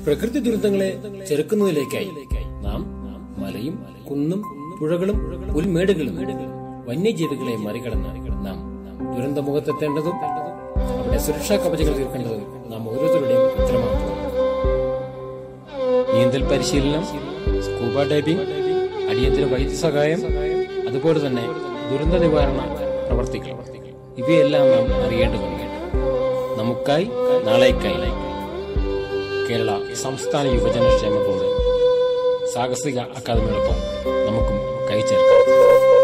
പ്രകൃതി ദുരന്തങ്ങളെ ചെറുക്കുന്നതിലേക്കായി നാം മലയും കുന്നും പുഴകളും പുൽമേടുകളും വന്യജീവികളെ മറികടന്ന് നാം ദുരന്തമുഖത്തെത്തേണ്ടതും അവിടെ സുരക്ഷാ കവചങ്ങൾ തീർക്കേണ്ടതും നാം ഓരോരുത്തരുടെയും ഉത്തരവാദിത്വമാണ് നീന്തൽ പരിശീലനം സ്കൂബ ഡൈവിംഗ് അടിയന്തര വൈദ്യസഹായം അതുപോലെ തന്നെ ദുരന്ത നിവാരണ പ്രവർത്തികൾ ഇവയെല്ലാം നാം അറിയേണ്ടതുണ്ട് നമുക്കായി നാളേക്കായി കേരള സംസ്ഥാന യുവജനക്ഷേമ ബോർഡ് സാഹസിക അക്കാദമിയോടൊപ്പം നമുക്കും കൈചേർക്കാം